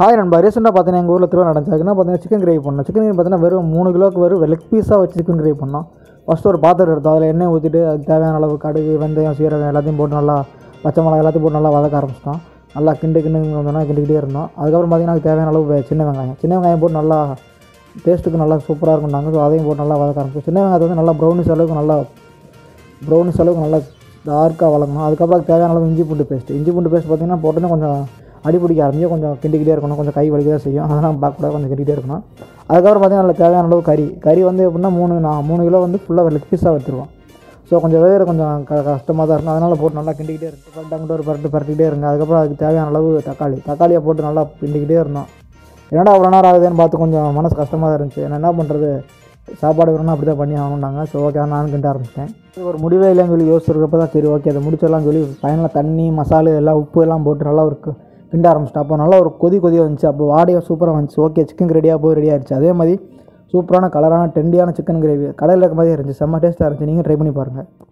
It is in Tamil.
ஹாய் நண்பா ரீசெண்டாக பார்த்தீங்கன்னா எங்கள் ஊரில் திருவிழா நடந்துச்சுன்னா பார்த்தீங்கன்னா சிக்கன் கிரேவி பண்ணோம் சிக்கன் கிரேவி பார்த்தீங்கன்னா வெறும் மூணு கிலோக்கு வெறும் லெக் பீஸாக வச்சு சிக்கன் கிரேவி பண்ணோம் ஃபஸ்ட்டு ஒரு பாத்திரம் எடுத்தோம் அதில் எண்ணெய் ஊற்றிட்டு அதுக்கு தேவையான அளவு கடுகு வெந்தயம் சீரகம் எல்லாத்தையும் போட்டு நல்லா பச்சை மிளகா எல்லாத்தையும் போட்டு நல்லா வதக்க ஆரம்பிச்சிட்டோம் நல்லா கிண்டு கிண்டு வந்தோன்னா கிண்டிக்கிட்டே இருந்தோம் அதுக்கப்புறம் பார்த்தீங்கன்னா அதுக்கு தேவையான அளவு வே- சின்ன வெங்காயம் சின்ன வெங்காயம் போட்டு நல்லா டேஸ்ட்டுக்கு நல்லா சூப்பராக இருக்கும்னாங்க ஸோ அதையும் போட்டு நல்லா வதக்க ஆரம்பிச்சோம் சின்ன வெங்காயத்தை வந்து நல்லா ப்ரௌனிஷ் அளவுக்கு நல்லா ப்ரௌனிஷ் அளவுக்கு நல்லா டார்க்காக வளர்க்கணும் அதுக்கப்புறம் அதுக்கு தேவையான அளவு இஞ்சி பூண்டு பேஸ்ட் இஞ்சி பூண்டு பேஸ்ட் பார்த்தீங்கன்னா போட்டோன்னே கொஞ்சம் அடி பிடிக்க ஆரம்பிச்சு கொஞ்சம் கிண்டிக்கிட்டே இருக்கணும் கொஞ்சம் கை வலிக்க தான் செய்யும் அதெல்லாம் பார்க்க கூட கொஞ்சம் கிண்டிக்கிட்டே இருக்கணும் அதுக்கப்புறம் பார்த்தீங்கன்னா அதில் தேவையான அளவு கறி கறி வந்து எப்படின்னா மூணு நான் மூணு கிலோ வந்து ஃபுல்லாக லெக் பீஸாக வச்சுருவோம் ஸோ கொஞ்சம் வேறு கொஞ்சம் க கஷ்டமாக தான் இருக்கும் அதனால் போட்டு நல்லா கிண்டிக்கிட்டே இருக்கு பரட்டு அங்கிட்ட ஒரு பரட்டு பரட்டிக்கிட்டே இருங்க அதுக்கப்புறம் அதுக்கு தேவையான அளவு தக்காளி தக்காளியை போட்டு நல்லா கிண்டிக்கிட்டே இருந்தோம் என்னடா அவ்வளோ நேரம் ஆகுதுன்னு பார்த்து கொஞ்சம் மனசு கஷ்டமாக தான் இருந்துச்சு நான் என்ன பண்ணுறது சாப்பாடு வேணும்னா அப்படி தான் பண்ணி ஆகணுன்னாங்க ஸோ ஓகே நானும் கிண்ட ஆரம்பிச்சிட்டேன் இது ஒரு முடிவே இல்லைன்னு சொல்லி யோசிச்சிருக்கப்ப தான் சரி ஓகே அதை முடிச்சிடலாம் சொல்லி ஃபைனலாக தண்ணி மசாலா எல்லாம் உப்பு எல்லாம் போட்டு நல்லா ஒரு கு- கிண்ட ஆரம்பிச்சிட்டேன் அப்போ நல்லா ஒரு கொதி கொதியாக வந்துச்சு அப்போ வாடையாக சூப்பராக வந்துச்சு ஓகே சிக்கன் ரெடியாக போய் ரெடி ஆயிடுச்சு அதே மாதிரி சூப்பரான கலரான டெண்டியான சிக்கன் கிரேவி கடையில் இருக்க மாதிரியே இருந்துச்சு செம்ம டேஸ்ட்டாக இருந்துச்சு நீங்கள் ட்ரை பண்ணி பாருங்கள்